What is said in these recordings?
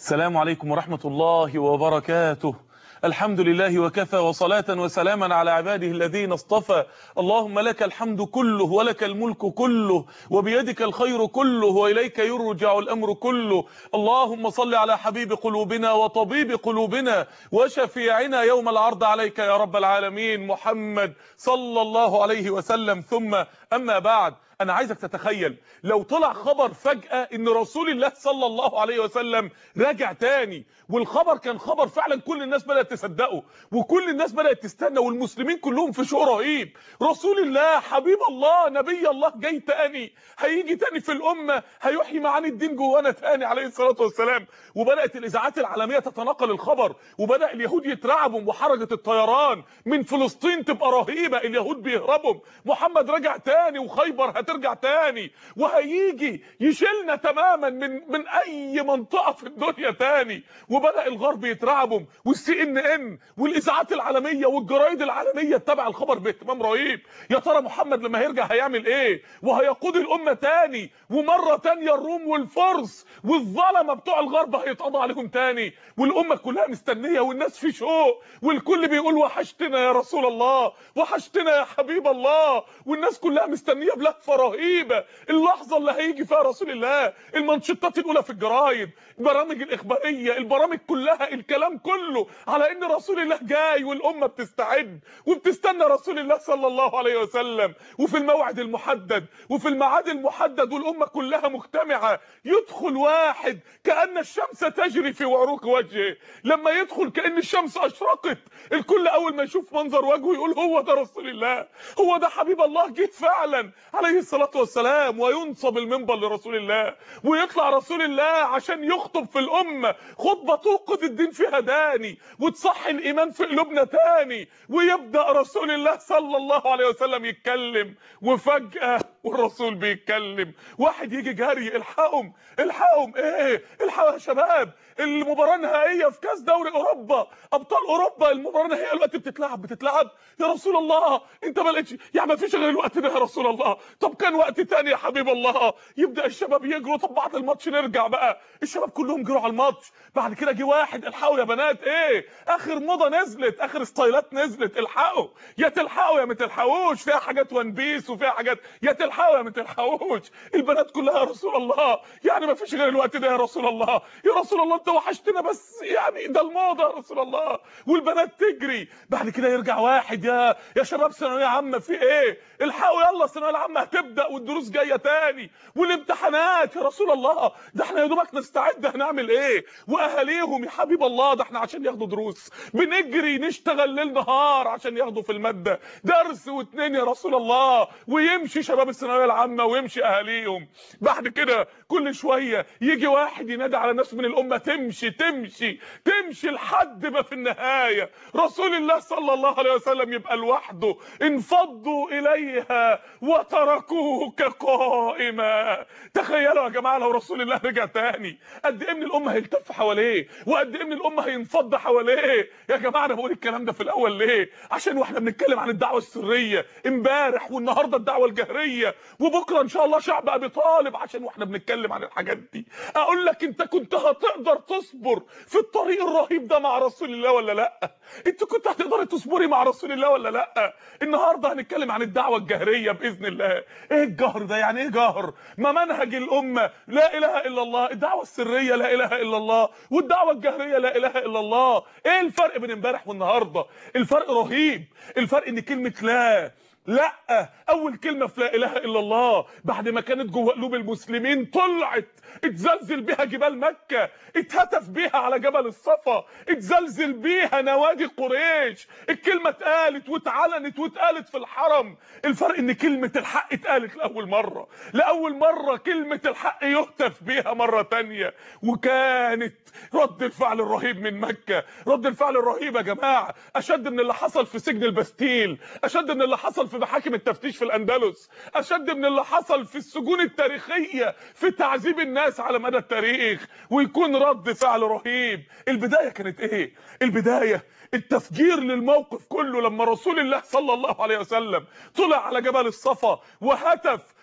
السلام عليكم ورحمة الله وبركاته الحمد لله وكفى وصلاة وسلاما على عباده الذين اصطفى اللهم لك الحمد كله ولك الملك كله وبيدك الخير كله وإليك يرجع الأمر كله اللهم صل على حبيب قلوبنا وطبيب قلوبنا وشفيعنا يوم العرض عليك يا رب العالمين محمد صلى الله عليه وسلم ثم أما بعد انا عايزك تتخيل لو طلع خبر فجأة ان رسول الله صلى الله عليه وسلم راجع تاني والخبر كان خبر فعلا كل الناس بدأت تصدقه وكل الناس بدأت تستنى والمسلمين كلهم في شوق رهيب رسول الله حبيب الله نبي الله جاي تاني هيجي تاني في الامة هيحيي معاني الدين جوانا تاني عليه الصلاة والسلام وبدأت الاذاعات العالمية تتناقل الخبر وبدأ اليهود يترعبوا وحركة الطيران من فلسطين تبقى رهيبة اليهود بيهربوا محمد رجع تاني وخيبر هترجع تاني وهيجي يشيلنا تماما من من اي منطقه في الدنيا تاني وبدا الغرب يترعبوا والسي ان ان والاذاعات العالميه والجرايد العالميه تتابع الخبر باهتمام رهيب يا ترى محمد لما هيرجع هيعمل ايه وهيقود الامه تاني ومره تانيه الروم والفرس والظلمه بتوع الغرب هيتقضى عليهم تاني والامه كلها مستنيه والناس في شوق والكل بيقول وحشتنا يا رسول الله وحشتنا يا حبيب الله والناس كلها مستنيه بلهفه رهيبه اللحظه اللي هيجي فيها رسول الله المانشيتات الاولى في الجرايد البرامج الاخباريه البرامج كلها الكلام كله على ان رسول الله جاي والامه بتستعد وبتستنى رسول الله صلى الله عليه وسلم وفي الموعد المحدد وفي الميعاد المحدد والامه كلها مجتمعه يدخل واحد كان الشمس تجري في عروق وجهه لما يدخل كان الشمس اشرقت الكل اول ما يشوف منظر وجهه يقول هو ده رسول الله هو ده حبيب الله جه فعلا عليه الصلاه والسلام وينصب المنبر لرسول الله ويطلع رسول الله عشان يخطب في الامه خطبه توقد الدين فيها داني وتصحي الايمان في قلوبنا تاني ويبدا رسول الله صلى الله عليه وسلم يتكلم وفجاه والرسول بيتكلم واحد يجي جري الحقهم الحقهم ايه الحقوا يا شباب المباراه النهائيه في كاس دوري اوروبا ابطال اوروبا المباراه النهائيه دلوقتي بتتلعب بتتلعب يا رسول الله انت ما لقيتش يعني ما فيش غير الوقت ده يا رسول الله طب كان وقت تاني يا حبيب الله يبدا الشباب يجروا طب بعد الماتش نرجع بقى الشباب كلهم جروا على الماتش بعد كده جه واحد الحقوا يا بنات ايه اخر موضه نزلت اخر ستايلات نزلت الحقوا يا تلحقوا يا ما تلحقوش فيها حاجات وان بيس وفيها حاجات يا تلحقوا يا ما تلحقوش البنات كلها يا رسول الله يعني ما فيش غير الوقت ده يا رسول الله يا رسول الله انت وحشتنا بس يعني ده الموضه يا رسول الله والبنات تجري بعد كده يرجع واحد يا يا شباب ثانويه عامه في ايه الحقوا يلا الثانويه العامه هتبدا والدروس جايه تاني والامتحانات يا رسول الله ده احنا يا دوبك نستعد هنعمل ايه واهاليهم يا حبيب الله ده احنا عشان ياخدوا دروس بنجري نشتغل ليل نهار عشان ياخدوا في الماده درس واتنين يا رسول الله ويمشي شباب الثانويه العامه ويمشي اهاليهم بعد كده كل شويه يجي واحد ينادي على ناس من الامه تمشي تمشي تمشي لحد ما في النهايه رسول الله صلى الله عليه وسلم يبقى لوحده انفضوا اليها وتركوك قائما تخيلوا يا جماعه لو رسول الله رجع تاني قد ايه من الامه هيلتف حواليه وقد ايه من الامه هينفض حواليه يا جماعه انا بقول الكلام ده في الاول ليه عشان واحنا بنتكلم عن الدعوه السريه امبارح والنهارده الدعوه الجهريه وبكره ان شاء الله شعب ابي طالب عشان واحنا بنتكلم عن الحاجات دي اقول لك انت كنت هتقدر تصبر في الطريق الرهيب ده مع رسول الله ولا لا انت كنت هتقدري تصبري مع رسول الله ولا لا النهارده هنتكلم عن الدعوه الجهريه باذن الله ايه الجهر ده يعني ايه جهر ما منهج الامه لا اله الا الله الدعوه السريه لا اله الا الله والدعوه الجهريه لا اله الا الله ايه الفرق بين امبارح والنهارده الفرق رهيب الفرق ان كلمه لا لا اول كلمه في لا اله الا الله بعد ما كانت جوه قلوب المسلمين طلعت اتزلزل بيها جبال مكه اتهتف بيها على جبل الصفا اتزلزل بيها نوادي قريش الكلمه اتقالت واتعلنت واتقالت في الحرم الفرق ان كلمه الحق اتقالت لاول مره لاول مره كلمه الحق يهتف بيها مره تانية وكانت رد الفعل الرهيب من مكه رد الفعل الرهيب يا جماعه اشد من اللي حصل في سجن البستيل اشد من اللي حصل في محاكم التفتيش في الاندلس اشد من اللي حصل في السجون التاريخيه في تعذيب الناس على مدى التاريخ ويكون رد فعل رهيب البدايه كانت ايه البدايه التفجير للموقف كله لما رسول الله صلى الله عليه وسلم طلع على جبل الصفا وهتف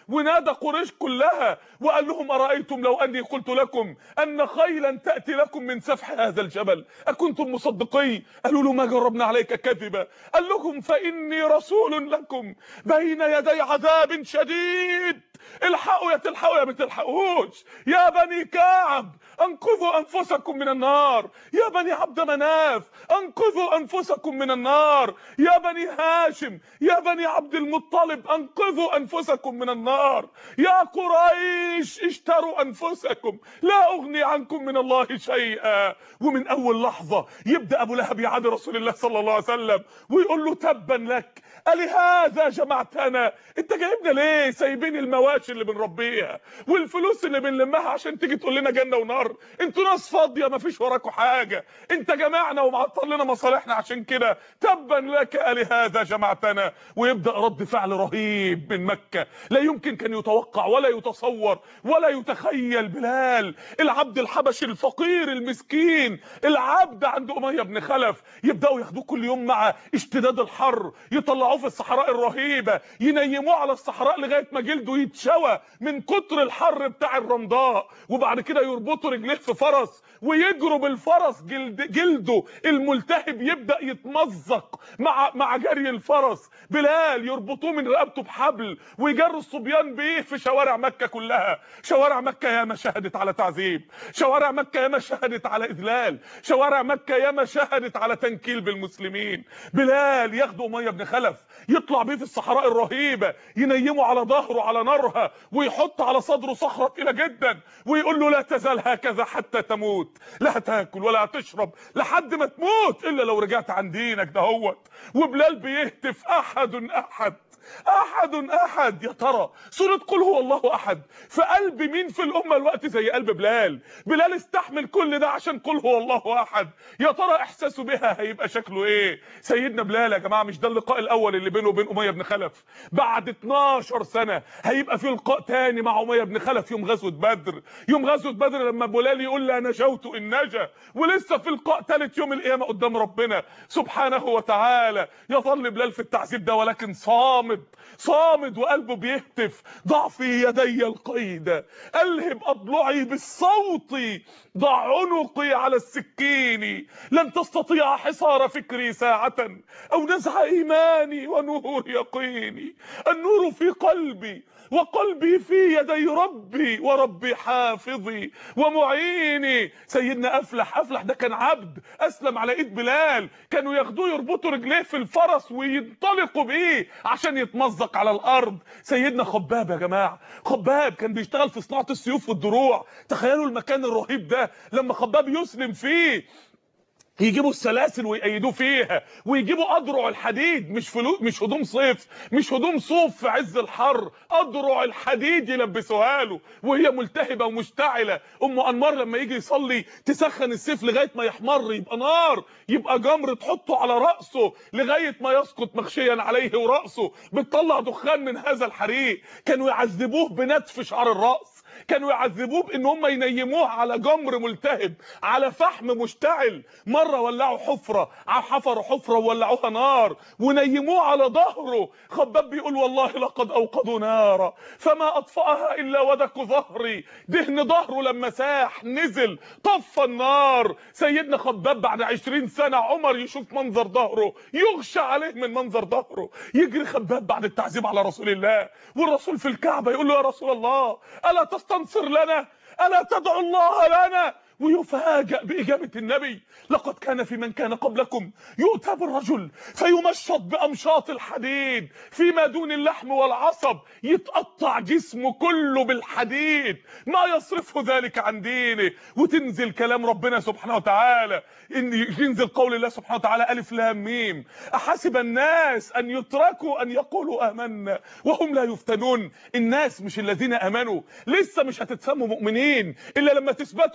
ونادى قريش كلها وقال لهم ارايتم لو اني قلت لكم ان خيلا تاتي لكم من سفح هذا الجبل اكنتم مصدقين قالوا له ما جربنا عليك كذبا قال لهم فاني رسول لكم بين يدي عذاب شديد الحقوا يا تلحقوا يا ما تلحقوش يا بني كعب انقذوا انفسكم من النار يا بني عبد مناف انقذوا انفسكم من النار يا بني هاشم يا بني عبد المطلب انقذوا انفسكم من النار يا قريش اشتروا انفسكم لا اغني عنكم من الله شيئا ومن اول لحظه يبدا ابو لهب يعادي رسول الله صلى الله عليه وسلم ويقول له تبا لك ألهذا جمعتنا انت جايبنا ليه سايبين المواشي اللي بنربيها والفلوس اللي بنلمها عشان تيجي تقول لنا جنه ونار انتوا ناس فاضيه مفيش وراكوا حاجه انت جمعنا ومعطل لنا مصالحنا عشان كده تبا لك ألهذا جمعتنا ويبدا رد فعل رهيب من مكه لا يمكن كان يتوقع ولا يتصور ولا يتخيل بلال العبد الحبشي الفقير المسكين العبد عند اميه بن خلف يبداوا ياخدوه كل يوم مع اشتداد الحر يطلعوه في الصحراء الرهيبه ينيموه على الصحراء لغايه ما جلده يتشوى من كتر الحر بتاع الرمضاء وبعد كده يربطوا رجليه في فرس ويجروا بالفرس جلد جلده الملتهب يبدا يتمزق مع مع جري الفرس بلال يربطوه من رقبته بحبل ويجروا الصبيان بيه في شوارع مكه كلها شوارع مكه ياما شهدت على تعذيب شوارع مكه ياما شهدت على اذلال شوارع مكه ياما شهدت على تنكيل بالمسلمين بلال ياخدوا اميه بن خلف يطلع بيه في الصحراء الرهيبه ينيمه على ظهره على نارها ويحط على صدره صخره تقيله جدا ويقول له لا تزال هكذا حتى تموت لا تاكل ولا تشرب لحد ما تموت الا لو رجعت عن دينك دهوت وبلال بيهتف احد احد احد احد يا ترى سوره قل هو الله احد في قلب مين في الامه الوقت زي قلب بلال بلال استحمل كل ده عشان قل هو الله احد يا ترى احساسه بها هيبقى شكله ايه سيدنا بلال يا جماعه مش ده اللقاء الاول اللي بينه وبين اميه بن خلف بعد 12 سنه هيبقى في لقاء تاني مع اميه بن خلف يوم غزوه بدر يوم غزوه بدر لما بلال يقول لا نجوت ان نجا ولسه في لقاء ثالث يوم القيامه قدام ربنا سبحانه وتعالى يظل بلال في التعذيب ده ولكن صامد صامد وقلبه بيهتف ضع في يدي القيد الهب اضلعي بالصوت ضع عنقي على السكين لن تستطيع حصار فكري ساعة او نزع ايماني ونور يقيني النور في قلبي وقلبي في يدي ربي وربي حافظي ومعيني سيدنا افلح افلح ده كان عبد اسلم على ايد بلال كانوا ياخدوه يربطوا رجليه في الفرس وينطلقوا بيه عشان يتمزق على الارض سيدنا خباب يا جماعه خباب كان بيشتغل في صناعه السيوف والدروع تخيلوا المكان الرهيب ده لما خباب يسلم فيه يجيبوا السلاسل ويقيدوه فيها ويجيبوا اضرع الحديد مش فلوس مش هدوم صيف مش هدوم صوف في عز الحر اضرع الحديد يلبسوها له وهي ملتهبه ومشتعله ام انمار لما يجي يصلي تسخن السيف لغايه ما يحمر يبقى نار يبقى جمر تحطه على راسه لغايه ما يسقط مغشيا عليه وراسه بتطلع دخان من هذا الحريق كانوا يعذبوه بنتف شعر الراس كانوا يعذبوه بان هم ينيموه على جمر ملتهب على فحم مشتعل مره ولعوا حفره حفروا حفره وولعوها نار ونيموه على ظهره خباب بيقول والله لقد اوقدوا نارا فما اطفاها الا ودك ظهري دهن ظهره لما ساح نزل طفى النار سيدنا خباب بعد عشرين سنه عمر يشوف منظر ظهره يغشى عليه من منظر ظهره يجري خباب بعد التعذيب على رسول الله والرسول في الكعبه يقول له يا رسول الله الا تستنصر لنا الا تدعو الله لنا ويفاجأ بإجابة النبي لقد كان في من كان قبلكم يؤتى بالرجل فيمشط بأمشاط الحديد فيما دون اللحم والعصب يتقطع جسمه كله بالحديد ما يصرفه ذلك عن دينه وتنزل كلام ربنا سبحانه وتعالى إن ينزل قول الله سبحانه وتعالى ألف لام ميم أحسب الناس أن يتركوا أن يقولوا آمنا وهم لا يفتنون الناس مش الذين آمنوا لسه مش هتتسموا مؤمنين إلا لما تثبتوا في الابتلاء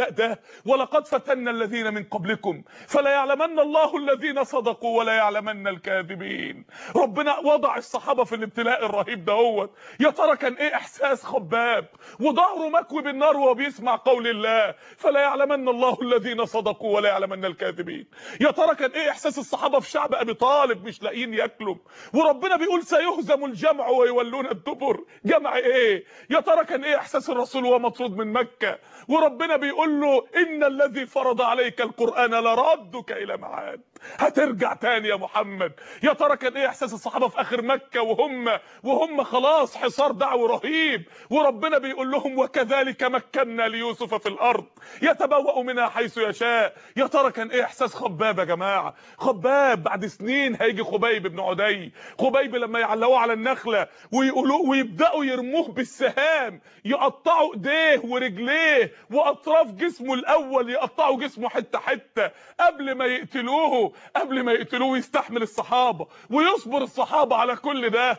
الابتلاء ده ولقد فتنا الذين من قبلكم فلا يعلمن الله الذين صدقوا ولا يعلمن الكاذبين ربنا وضع الصحابه في الابتلاء الرهيب دهوت يا ترى كان ايه احساس خباب وظهره مكوي بالنار وهو بيسمع قول الله فلا يعلمن الله الذين صدقوا ولا يعلمن الكاذبين يا ترى كان ايه احساس الصحابه في شعب ابي طالب مش لاقيين ياكلوا وربنا بيقول سيهزم الجمع ويولون الدبر جمع ايه يا ترى كان ايه احساس الرسول وهو مطرود من مكه وربنا بيقول له ان الذي فرض عليك القران لردك الى معاد هترجع تاني يا محمد يا ترى كان ايه احساس الصحابه في اخر مكه وهم وهم خلاص حصار دعوي رهيب وربنا بيقول لهم وكذلك مكنا ليوسف في الارض يتبوأ منها حيث يشاء يا ترى كان ايه احساس خباب يا جماعه خباب بعد سنين هيجي خبيب بن عدي خبيب لما يعلقوه على النخله ويقولوا ويبداوا يرموه بالسهام يقطعوا ايديه ورجليه واطراف جسمه الاول يقطعوا جسمه حته حته قبل ما يقتلوه قبل ما يقتلوه يستحمل الصحابه ويصبر الصحابه على كل ده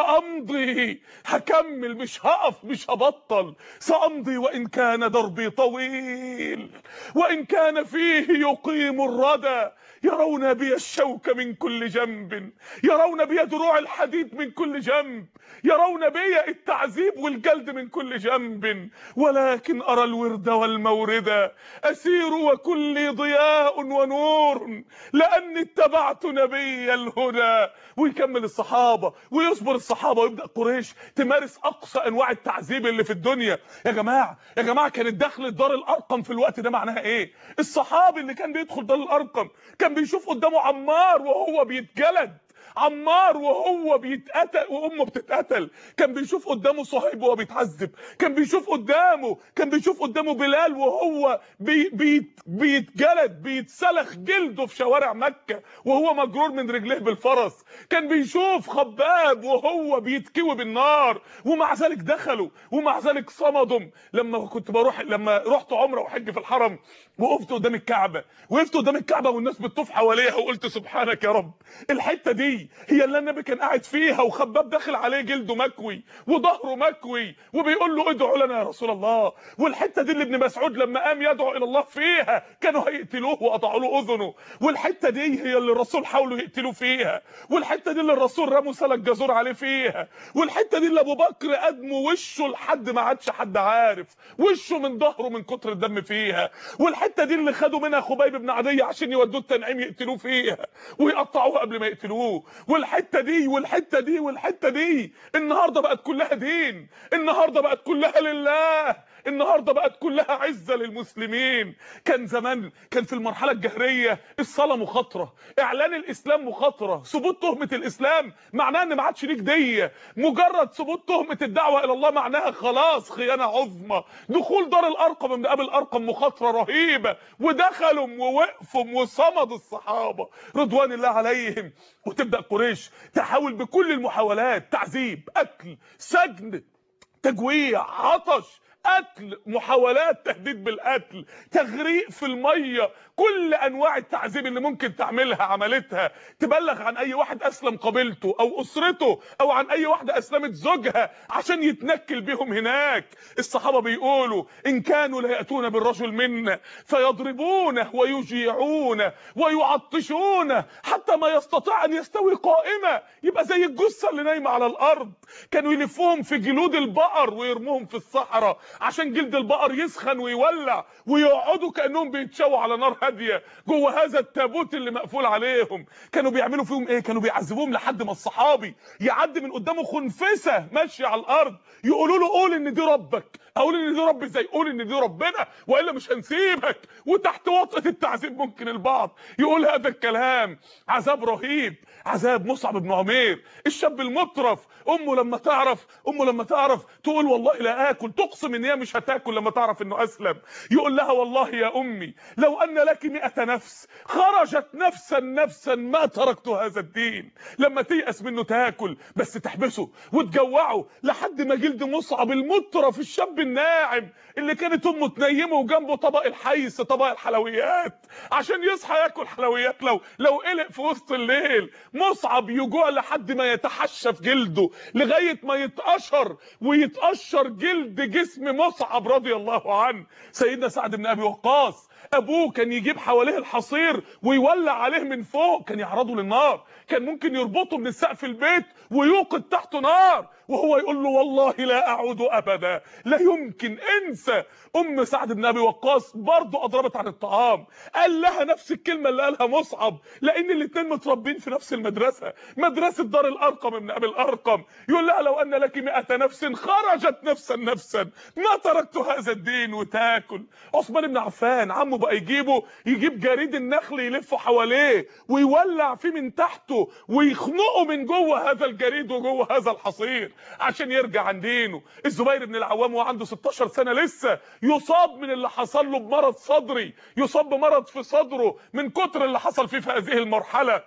سامضي هكمل مش هقف مش هبطل سامضي وان كان دربي طويل وان كان فيه يقيم الردى يرون بي الشوك من كل جنب يرون بي دروع الحديد من كل جنب يرون بي التعذيب والجلد من كل جنب ولكن أرى الورد والمورد أسير وكلي ضياء ونور لأني اتبعت نبي الهدى ويكمل الصحابة ويصبر الصحابة ويبدأ قريش تمارس أقصى أنواع التعذيب اللي في الدنيا يا جماعة يا جماعة كانت دخل دار الأرقم في الوقت ده معناها إيه الصحابي اللي كان بيدخل دار الأرقم كان بيشوف قدامه عمار وهو بيتجلد عمار وهو بيتقتل وامه بتتقتل كان بيشوف قدامه صهيب وهو بيتعذب كان بيشوف قدامه كان بيشوف قدامه بلال وهو بي بيت بيتجلد بيتسلخ جلده في شوارع مكة وهو مجرور من رجليه بالفرس كان بيشوف خباب وهو بيتكوي بالنار ومع ذلك دخلوا ومع ذلك صمدهم لما كنت بروح لما رحت عمره وحج في الحرم وقفت قدام الكعبة وقفت قدام الكعبة والناس بتطوف حواليها وقلت سبحانك يا رب الحتة دي هي اللي النبي كان قاعد فيها وخباب داخل عليه جلده مكوي وظهره مكوي وبيقول له ادعوا لنا يا رسول الله والحته دي اللي ابن مسعود لما قام يدعو الى الله فيها كانوا هيقتلوه وقطعوا له اذنه والحته دي هي اللي الرسول حاولوا يقتلوه فيها والحته دي اللي الرسول رموا سلك جزور عليه فيها والحته دي اللي ابو بكر ادمه وشه لحد ما عادش حد عارف وشه من ظهره من كتر الدم فيها والحته دي اللي خدوا منها خبيب بن عدي عشان يودوه التنعيم يقتلوه فيها ويقطعوه قبل ما يقتلوه والحته دي والحته دي والحته دي النهارده بقت كلها دين النهارده بقت كلها لله النهارده بقت كلها عزه للمسلمين كان زمان كان في المرحله الجهريه الصلاه مخاطره اعلان الاسلام مخاطره ثبوت تهمه الاسلام معناه ان ما عادش ليك ديه مجرد ثبوت تهمه الدعوه الى الله معناها خلاص خيانه عظمى دخول دار الارقم من قبل الارقم مخاطره رهيبه ودخلوا ووقفوا وصمدوا الصحابه رضوان الله عليهم وتبدا قريش تحاول بكل المحاولات تعذيب قتل سجن تجويع عطش قتل محاولات تهديد بالقتل تغريق في الميه كل انواع التعذيب اللي ممكن تعملها عملتها تبلغ عن اي واحد اسلم قبيلته او اسرته او عن اي واحده اسلمت زوجها عشان يتنكل بيهم هناك الصحابه بيقولوا ان كانوا لا ياتون بالرجل منا فيضربونه ويجيعونه ويعطشونه حتى ما يستطيع ان يستوي قائمه يبقى زي الجثه اللي نايمه على الارض كانوا يلفوهم في جلود البقر ويرموهم في الصحراء عشان جلد البقر يسخن ويولع ويقعدوا كانهم بيتشووا على نار هاديه جوه هذا التابوت اللي مقفول عليهم كانوا بيعملوا فيهم ايه كانوا بيعذبوهم لحد ما الصحابي يعدي من قدامه خنفسه ماشيه على الارض يقولوا له قول ان دي ربك اقول ان دي ربي ازاي قول ان دي ربنا والا مش هنسيبك وتحت وطأة التعذيب ممكن البعض يقول هذا الكلام عذاب رهيب عذاب مصعب بن عمير الشاب المطرف امه لما تعرف امه لما تعرف تقول والله لا اكل تقسم ان هي مش هتاكل لما تعرف انه اسلم يقول لها والله يا امي لو ان لك مئة نفس خرجت نفسا نفسا ما تركت هذا الدين لما تيأس منه تاكل بس تحبسه وتجوعه لحد ما جلد مصعب المطرف الشاب الناعم اللي كانت امه تنيمه وجنبه طبق الحيس طبق الحلويات عشان يصحى ياكل حلويات لو لو قلق في وسط الليل مصعب يجوع لحد ما يتحشى في جلده لغايه ما يتقشر ويتقشر جلد جسم مصعب رضي الله عنه سيدنا سعد بن ابي وقاص ابوه كان يجيب حواليه الحصير ويولع عليه من فوق كان يعرضه للنار كان ممكن يربطه من سقف البيت ويوقد تحته نار وهو يقول له والله لا اعود ابدا لا يمكن انسى ام سعد بن ابي وقاص برضه اضربت عن الطعام قال لها نفس الكلمه اللي قالها مصعب لان الاثنين متربين في نفس المدرسه مدرسه دار الارقم ابن ابي الارقم يقول لها لو ان لك مئة نفس خرجت نفسا نفسا ما تركت هذا الدين وتاكل عثمان بن عفان عمه بقى يجيبه يجيب جريد النخل يلفه حواليه ويولع فيه من تحته ويخنقه من جوه هذا الجريد وجوه هذا الحصير عشان يرجع عن دينه الزبير بن العوام وعنده 16 سنه لسه يصاب من اللي حصل له بمرض صدري يصاب بمرض في صدره من كتر اللي حصل فيه في هذه المرحله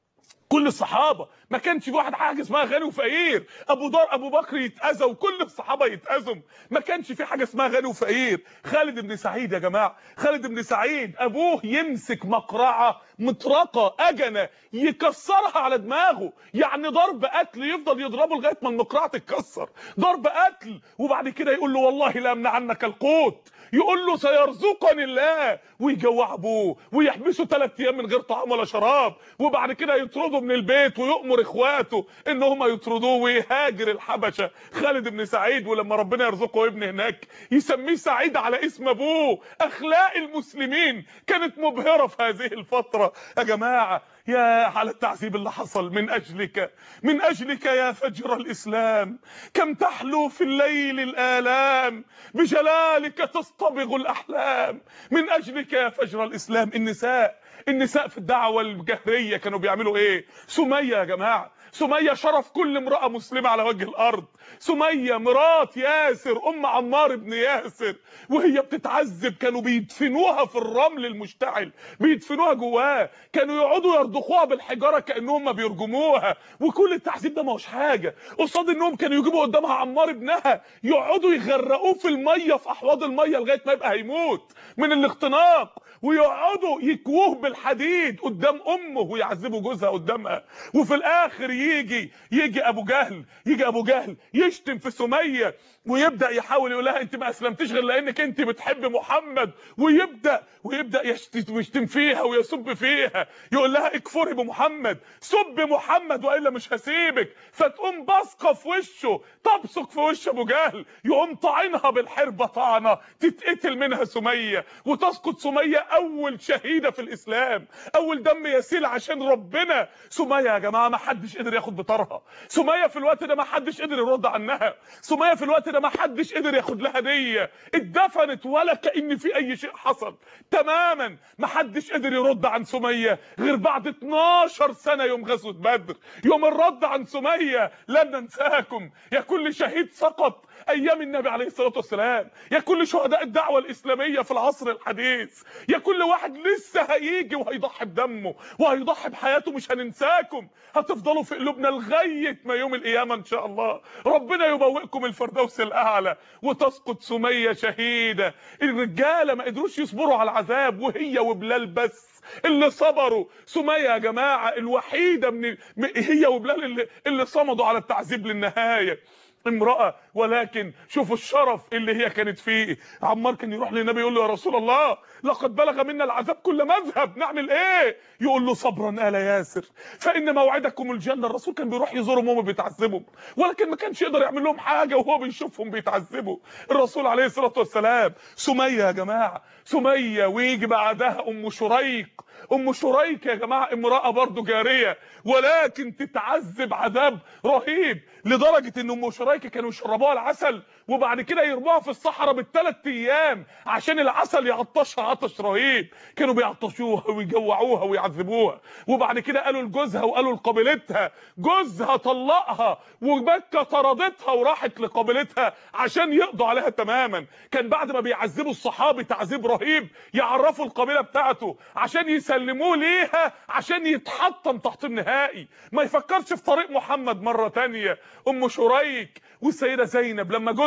كل الصحابه ما كانش في واحد حاجه اسمها غني وفقير ابو دار ابو بكر يتاذى وكل الصحابه يتاذوا ما كانش في حاجه اسمها غني وفقير خالد بن سعيد يا جماعه خالد بن سعيد ابوه يمسك مقرعه مطرقه اجنه يكسرها على دماغه يعني ضرب قتل يفضل يضربه لغايه ما المقرعه تتكسر ضرب قتل وبعد كده يقول له والله لا امنع عنك القوت يقول له سيرزقني الله ويجوع ابوه ويحبسه ثلاث ايام من غير طعام ولا شراب وبعد كده يطرده من البيت ويؤمر اخواته ان هم يطردوه ويهاجر الحبشه خالد بن سعيد ولما ربنا يرزقه ابن هناك يسميه سعيد على اسم ابوه اخلاق المسلمين كانت مبهره في هذه الفتره يا جماعه يا على التعذيب اللي حصل من اجلك من اجلك يا فجر الاسلام كم تحلو في الليل الالام بجلالك تصطبغ الاحلام من اجلك يا فجر الاسلام النساء النساء في الدعوه الجهريه كانوا بيعملوا ايه سميه يا جماعه سميه شرف كل امراه مسلمه على وجه الارض سميه مرات ياسر ام عمار بن ياسر وهي بتتعذب كانوا بيدفنوها في الرمل المشتعل بيدفنوها جواه كانوا يقعدوا يرضخوها بالحجاره كانهم ما بيرجموها وكل التعذيب ده ما هوش حاجه قصاد انهم كانوا يجيبوا قدامها عمار ابنها يقعدوا يغرقوه في الميه في احواض الميه لغايه ما يبقى هيموت من الاختناق ويقعدوا يكووه بالحديد قدام امه ويعذبوا جوزها قدامها وفي الاخر يجي يجي ابو جهل يجي ابو جهل يشتم في سميه ويبدا يحاول يقول لها انت ما اسلمتيش غير لانك انت بتحب محمد ويبدا ويبدا يشتم يشتم فيها ويسب فيها يقول لها اكفري بمحمد سب محمد والا مش هسيبك فتقوم بصقه في وشه تبصق في وش ابو جهل يقوم طعنها بالحربه طعنه تتقتل منها سميه وتسقط سميه اول شهيده في الاسلام اول دم يسيل عشان ربنا سميه يا جماعه ما حدش قدر ياخد بطارها سميه في الوقت ده ما حدش قدر يرد عنها سميه في الوقت ده ما حدش قدر ياخد لها هديه اتدفنت ولا كان في اي شيء حصل تماما ما حدش قدر يرد عن سميه غير بعد 12 سنه يوم غزوه بدر يوم الرد عن سميه لن ننساكم يا كل شهيد سقط ايام النبي عليه الصلاه والسلام يا كل شهداء الدعوه الاسلاميه في العصر الحديث يا كل واحد لسه هيجي وهيضحي بدمه وهيضحي بحياته مش هننساكم هتفضلوا في قلوبنا لغايه ما يوم القيامه ان شاء الله ربنا يبوئكم الفردوس الاعلى وتسقط سميه شهيده الرجاله ما قدروش يصبروا على العذاب وهي وبلال بس اللي صبروا سميه يا جماعه الوحيده من هي وبلال اللي, اللي صمدوا على التعذيب للنهايه امرأة ولكن شوفوا الشرف اللي هي كانت فيه عمار كان يروح للنبي يقول له يا رسول الله لقد بلغ منا العذاب كل مذهب نعمل ايه يقول له صبرا آل ياسر فإن موعدكم الجنة الرسول كان بيروح يزورهم وهم بيتعذبوا ولكن ما كانش يقدر يعمل لهم حاجة وهو بيشوفهم بيتعذبوا الرسول عليه الصلاة والسلام سمية يا جماعة سمية ويجي بعدها أم شريق ام شريك يا جماعه امراه برضه جاريه ولكن تتعذب عذاب رهيب لدرجه ان ام شريك كانوا يشربوها العسل وبعد كده يرموها في الصحراء بالثلاث ايام عشان العسل يعطشها عطش رهيب كانوا بيعطشوها ويجوعوها ويعذبوها وبعد كده قالوا لجوزها وقالوا لقابلتها جوزها طلقها ومكه طردتها وراحت لقابلتها عشان يقضوا عليها تماما كان بعد ما بيعذبوا الصحابي تعذيب رهيب يعرفوا القبيله بتاعته عشان يسلموه ليها عشان يتحطم تحطيم نهائي ما يفكرش في طريق محمد مره تانية ام شريك والسيده زينب لما جوزها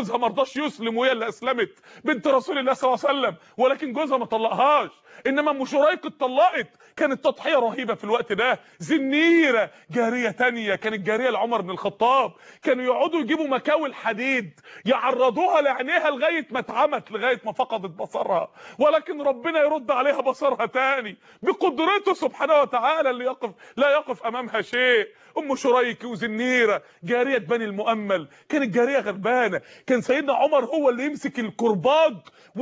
جوزها ما رضاش يسلم وهي اللي اسلمت بنت رسول الله صلى الله عليه وسلم ولكن جوزها ما طلقهاش انما ام شريك اتطلقت كانت تضحيه رهيبه في الوقت ده زنيره جاريه تانية كانت جاريه لعمر بن الخطاب كانوا يقعدوا يجيبوا مكاوي الحديد يعرضوها لعينيها لغايه ما اتعمت لغايه ما فقدت بصرها ولكن ربنا يرد عليها بصرها تاني بقدرته سبحانه وتعالى اللي يقف لا يقف امامها شيء ام شريك وزنيره جاريه بني المؤمل كانت جاريه غلبانه كان سيدنا عمر هو اللي يمسك الكرباج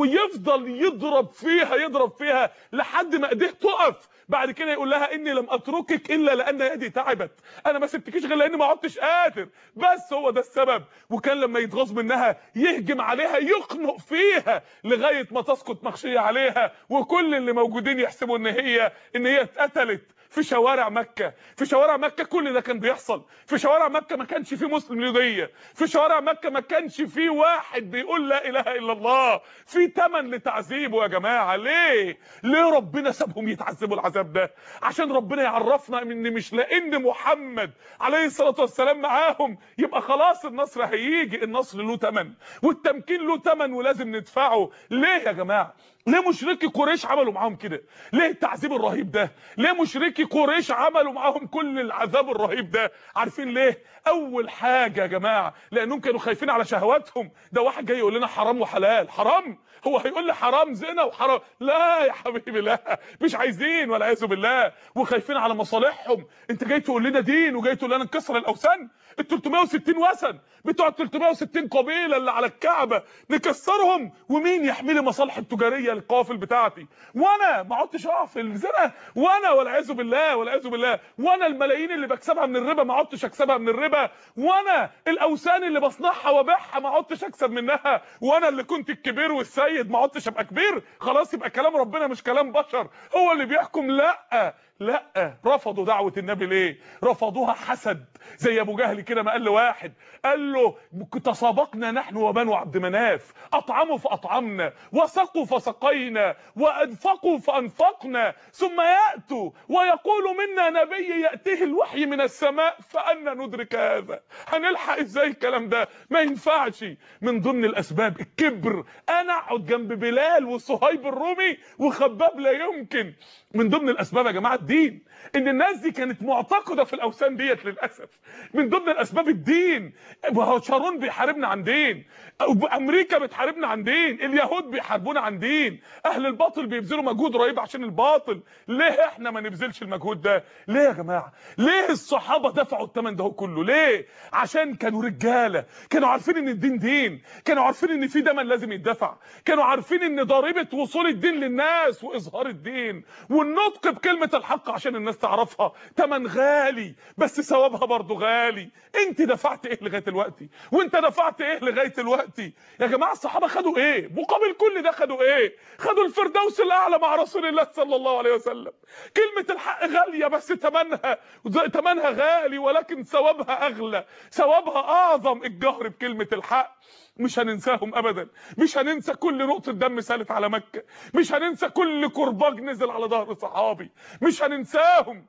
ويفضل يضرب فيها يضرب فيها لحد ما ايديه تقف بعد كده يقول لها اني لم اتركك الا لان يدي تعبت انا ما سبتكيش غير لاني ما عدتش قادر بس هو ده السبب وكان لما يتغاظ منها يهجم عليها يخنق فيها لغايه ما تسقط مغشيه عليها وكل اللي موجودين يحسبوا ان هي ان هي اتقتلت في شوارع مكة في شوارع مكة كل ده كان بيحصل في شوارع مكة ما كانش في مسلم يضية في شوارع مكة ما كانش في واحد بيقول لا اله الا الله في تمن لتعذيبه يا جماعة ليه ليه ربنا سابهم يتعذبوا العذاب ده عشان ربنا يعرفنا ان مش لان محمد عليه الصلاة والسلام معاهم يبقى خلاص النصر هيجي النصر له تمن والتمكين له تمن ولازم ندفعه ليه يا جماعة ليه مشركي قريش عملوا معاهم كده ليه التعذيب الرهيب ده ليه مشركي قريش عملوا معاهم كل العذاب الرهيب ده عارفين ليه اول حاجه يا جماعه لانهم كانوا خايفين على شهواتهم ده واحد جاي يقول لنا حرام وحلال حرام هو هيقول لي حرام زنا وحرام لا يا حبيبي لا مش عايزين ولا عايزوا بالله وخايفين على مصالحهم انت جاي تقول لنا دين وجاي تقول لنا نكسر الاوثان ال 360 وثن بتوع ال 360 قبيله اللي على الكعبه نكسرهم ومين يحمل مصالح التجاريه القافل بتاعتي وانا ما عدتش اقع في الزنا وانا والعياذ بالله والعياذ بالله وانا الملايين اللي بكسبها من الربا ما عدتش اكسبها من الربا وانا الاوثان اللي بصنعها وابيعها ما عدتش اكسب منها وانا اللي كنت الكبير والسيد ما عدتش ابقى كبير خلاص يبقى كلام ربنا مش كلام بشر هو اللي بيحكم لا لا رفضوا دعوة النبي ليه رفضوها حسد زي ابو جهل كده ما قال لواحد قال له تسابقنا نحن وبنو عبد مناف اطعموا فاطعمنا وسقوا فسقينا وانفقوا فانفقنا ثم ياتوا ويقول منا نبي ياتيه الوحي من السماء فانا ندرك هذا هنلحق ازاي الكلام ده ما ينفعش من ضمن الاسباب الكبر انا اقعد جنب بلال وصهيب الرومي وخباب لا يمكن من ضمن الاسباب يا جماعه الدين ان الناس دي كانت معتقده في الاوثان ديت للاسف من ضمن الاسباب الدين شارون بيحاربنا عن دين امريكا بتحاربنا عن دين اليهود بيحاربونا عن دين اهل الباطل بيبذلوا مجهود رهيب عشان الباطل ليه احنا ما نبذلش المجهود ده ليه يا جماعه ليه الصحابه دفعوا الثمن ده كله ليه عشان كانوا رجاله كانوا عارفين ان الدين دين كانوا عارفين ان في دم لازم يدفع كانوا عارفين ان ضريبه وصول الدين للناس واظهار الدين والنطق بكلمه الحق عشان الناس تعرفها تمن غالي بس ثوابها برضه غالي انت دفعت ايه لغايه دلوقتي وانت دفعت ايه لغايه دلوقتي يا جماعه الصحابه خدوا ايه مقابل كل ده خدوا ايه خدوا الفردوس الاعلى مع رسول الله صلى الله عليه وسلم كلمه الحق غاليه بس ثمنها ثمنها غالي ولكن ثوابها اغلى ثوابها اعظم الجهر بكلمه الحق مش هننساهم ابدا مش هننسى كل نقطه دم سالت على مكه مش هننسى كل كرباج نزل على ظهر صحابي مش هننساهم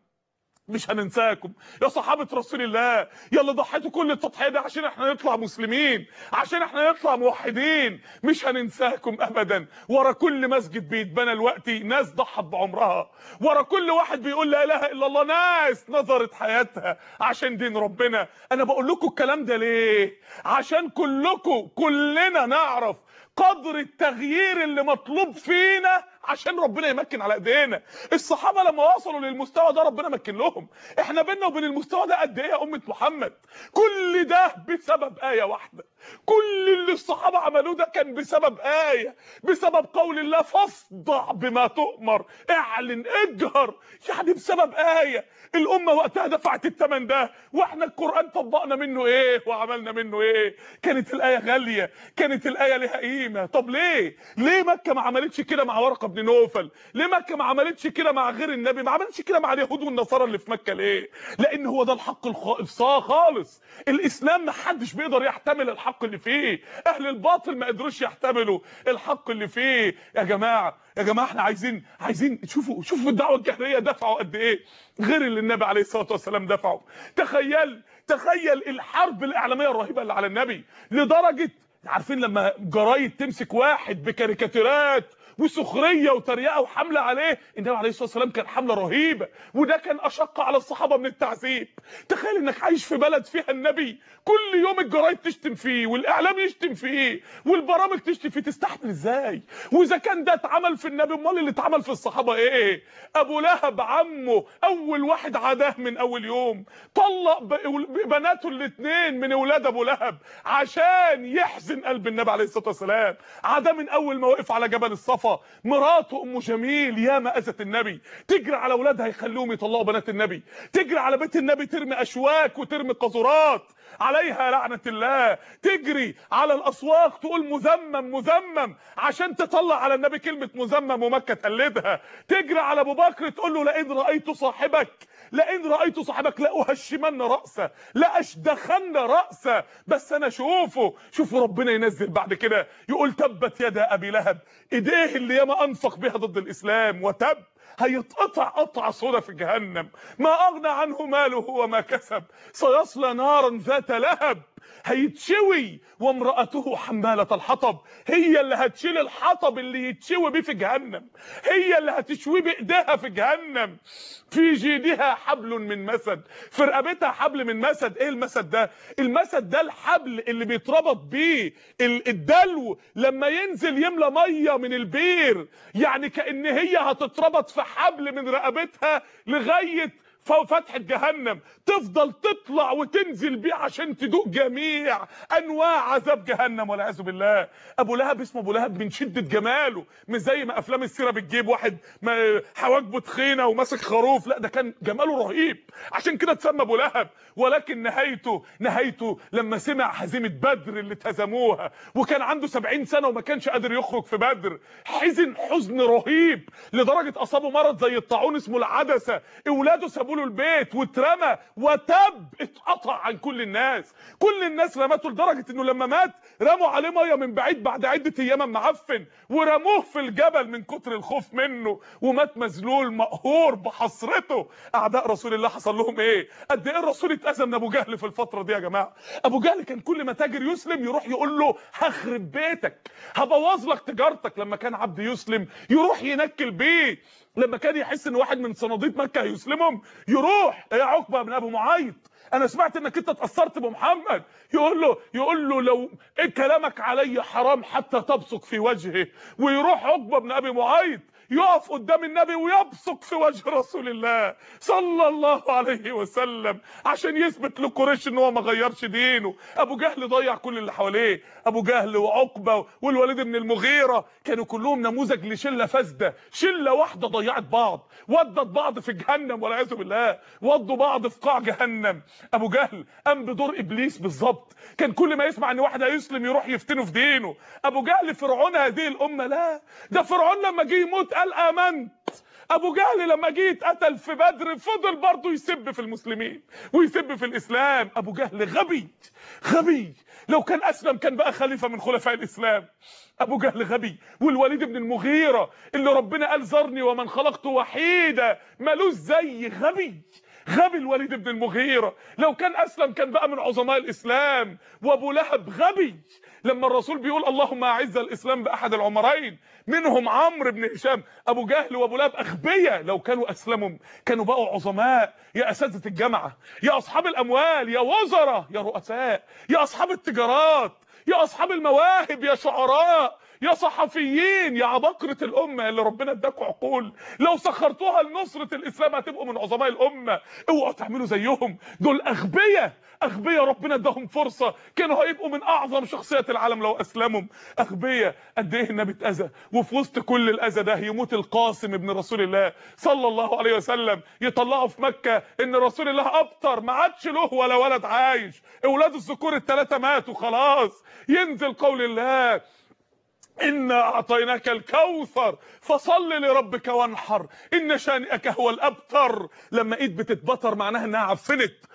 مش هننساكم يا صحابة رسول الله يلا ضحيتوا كل التضحية دي عشان احنا نطلع مسلمين عشان احنا نطلع موحدين مش هننساكم ابدا ورا كل مسجد بيتبنى دلوقتي ناس ضحت بعمرها ورا كل واحد بيقول لا اله الا الله ناس نظرت حياتها عشان دين ربنا انا بقول لكم الكلام ده ليه عشان كلكم كلنا نعرف قدر التغيير اللي مطلوب فينا عشان ربنا يمكن على ايدينا الصحابه لما وصلوا للمستوى ده ربنا مكن لهم احنا بينا وبين المستوى ده قد ايه يا امه محمد كل ده بسبب ايه واحده كل اللي الصحابه عملوه ده كان بسبب ايه بسبب قول الله فاصدع بما تؤمر اعلن اجهر يعني بسبب ايه الامه وقتها دفعت الثمن ده واحنا القران طبقنا منه ايه وعملنا منه ايه كانت الايه غاليه كانت الايه ليها قيمه طب ليه ليه مكه ما عملتش كده مع ورقه بن نوفل ليه مكه ما عملتش كده مع غير النبي ما عملتش كده مع اليهود والنصارى اللي في مكه ليه لان هو ده الحق الخالص خالص الاسلام ما حدش بيقدر يحتمل الحق اللي فيه اهل الباطل ما قدروش يحتملوا الحق اللي فيه يا جماعه يا جماعه احنا عايزين عايزين شوفوا شوفوا الدعوه الجهريه دفعوا قد ايه غير اللي النبي عليه الصلاه والسلام دفعه تخيل تخيل الحرب الاعلاميه الرهيبه اللي على النبي لدرجه عارفين لما جرايد تمسك واحد بكاريكاتيرات وسخريه وتريقه وحمله عليه النبي عليه الصلاه والسلام كان حمله رهيبه وده كان اشق على الصحابه من التعذيب تخيل انك عايش في بلد فيها النبي كل يوم الجرايد تشتم فيه والاعلام يشتم فيه والبرامج تشتم فيه تستحمل ازاي واذا كان ده اتعمل في النبي امال اللي اتعمل في الصحابه ايه ابو لهب عمه اول واحد عداه من اول يوم طلق بناته الاثنين من اولاد ابو لهب عشان يحزن قلب النبي عليه الصلاه والسلام عداه من اول ما وقف على جبل الصفا مراته ام جميل ياما اذت النبي تجري على اولادها يخلوهم يطلقوا بنات النبي تجري على بيت النبي ترمي اشواك وترمي قاذورات عليها لعنه الله تجري على الاسواق تقول مذمم مذمم عشان تطلع على النبي كلمه مذمم ومكه تقلدها تجري على ابو بكر تقول له لئن رايت صاحبك لئن رايت صاحبك لاهشمن راسه لاشدخن راسه بس انا اشوفه شوفوا ربنا ينزل بعد كده يقول تبت يدا ابي لهب ايديه اللي ياما انفق بها ضد الاسلام وتب هيتقطع قطع صودا في جهنم ما اغنى عنه ماله وما كسب سيصلى نارا ذات لهب هيتشوي وامرأته حمالة الحطب هي اللي هتشيل الحطب اللي يتشوي بيه في جهنم هي اللي هتشوي بايديها في جهنم في جيدها حبل من مسد في رقبتها حبل من مسد ايه المسد ده المسد ده الحبل اللي بيتربط بيه الدلو لما ينزل يملى ميه من البير يعني كان هي هتتربط في حبل من رقبتها لغايه فتحة جهنم تفضل تطلع وتنزل بيه عشان تدوق جميع انواع عذاب جهنم والعياذ بالله ابو لهب اسمه ابو لهب من شده جماله مش زي ما افلام السيره بتجيب واحد حواجبه تخينه وماسك خروف لا ده كان جماله رهيب عشان كده اتسمى ابو لهب ولكن نهايته نهايته لما سمع هزيمه بدر اللي اتهزموها وكان عنده 70 سنه وما كانش قادر يخرج في بدر حزن حزن رهيب لدرجه اصابه مرض زي الطاعون اسمه العدسه اولاده سابوا له البيت واترمى وتب اتقطع عن كل الناس كل الناس رمته لدرجه انه لما مات رموا عليه ميه من بعيد بعد عده ايام معفن ورموه في الجبل من كتر الخوف منه ومات مذلول مقهور بحسرته اعداء رسول الله حصل لهم ايه قد ايه الرسول اتاذى من ابو جهل في الفتره دي يا جماعه ابو جهل كان كل ما تاجر يسلم يروح يقول له هخرب بيتك هبوظ لك تجارتك لما كان عبد يسلم يروح ينكل بيه لما كان يحس ان واحد من صناديد مكه هيسلمهم يروح يا عقبه بن ابو معيط انا سمعت انك انت اتاثرت بمحمد يقول له يقول له لو إيه كلامك علي حرام حتى تبصق في وجهه ويروح عقبه بن ابي معيط يقف قدام النبي ويبصق في وجه رسول الله صلى الله عليه وسلم عشان يثبت لقريش ان هو ما غيرش دينه ابو جهل ضيع كل اللي حواليه ابو جهل وعقبه والوليد بن المغيره كانوا كلهم نموذج لشله فاسده شله واحده ضيعت بعض ودت بعض في جهنم والعياذ بالله ودوا بعض في قاع جهنم ابو جهل قام بدور ابليس بالظبط كان كل ما يسمع ان واحد هيسلم يروح يفتنه في دينه ابو جهل فرعون هذه الامه لا ده فرعون لما جه يموت قال امنت ابو جهل لما جه يتقتل في بدر فضل برضه يسب في المسلمين ويسب في الاسلام ابو جهل غبي غبي لو كان اسلم كان بقى خليفه من خلفاء الاسلام ابو جهل غبي والوليد بن المغيره اللي ربنا قال ذرني ومن خلقته وحيدا مالوش زي غبي غبي الوليد بن المغيرة لو كان أسلم كان بقى من عظماء الإسلام وأبو لهب غبي لما الرسول بيقول اللهم أعز الإسلام بأحد العمرين منهم عمرو بن هشام أبو جهل وأبو لهب أغبياء لو كانوا أسلموا كانوا بقوا عظماء يا أساتذة الجامعة يا أصحاب الأموال يا وزراء يا رؤساء يا أصحاب التجارات يا أصحاب المواهب يا شعراء يا صحفيين يا عباقرة الأمة اللي ربنا اداكوا عقول لو سخرتوها لنصرة الإسلام هتبقوا من عظماء الأمة اوعوا تعملوا زيهم دول أغبياء أغبياء ربنا اداهم فرصة كانوا هيبقوا من أعظم شخصيات العالم لو أسلموا أغبياء قد إيه النبي اتأذى وفي وسط كل الأذى ده يموت القاسم ابن رسول الله صلى الله عليه وسلم يطلعوا في مكة إن رسول الله أبطر ما عادش له ولا ولد عايش أولاد الذكور الثلاثة ماتوا خلاص ينزل قول الله إنا أعطيناك الكوثر فصل لربك وانحر إن شانئك هو الأبتر لما إيد بتتبطر معناها إنها عفنت